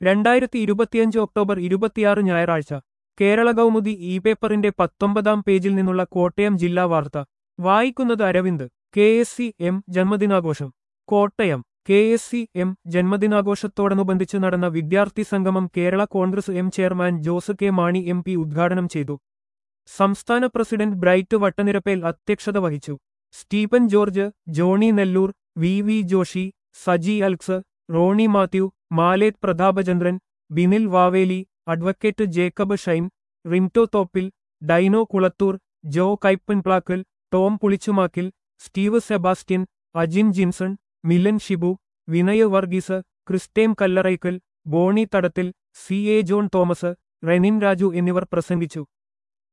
രണ്ടായിരത്തി ഇരുപത്തിയഞ്ച് ഒക്ടോബർ ഇരുപത്തിയാറ് ഞായറാഴ്ച കേരള കൗമുദി ഇ പേപ്പറിന്റെ പത്തൊമ്പതാം പേജിൽ നിന്നുള്ള കോട്ടയം ജില്ലാ വാർത്ത വായിക്കുന്നത് Aravind K S C M ജന്മദിനാഘോഷം Kottayam K S C M ജന്മദിനാഘോഷത്തോടനുബന്ധിച്ച് നടന്ന വിദ്യാർത്ഥി സംഗമം Kerala Congress M chairman Jose K Mani M P ഉദ്ഘാടനം ചെയ്തു സംസ്ഥാന പ്രസിഡന്റ് ബ്രൈറ്റ് വട്ടനിരപ്പേൽ അധ്യക്ഷത വഹിച്ചു Stephen George Johny Nellore V V Joshy Saji Alex Rony Mathew Maleth Prathapachandran Binil Vaveli advocate Jacob Shine Rimto Thoppil Dyno Kulathoor Jo Kaippanplackal Tom Pulichumackil Steve Sebastian Ajin Jinson Milan Shibu Vinay Varghese ക്രിസ്റ്റേം Kallarackal Boney Thadathil C A John Thomas Renin Raju എന്നിവർ പ്രസംഗിച്ചു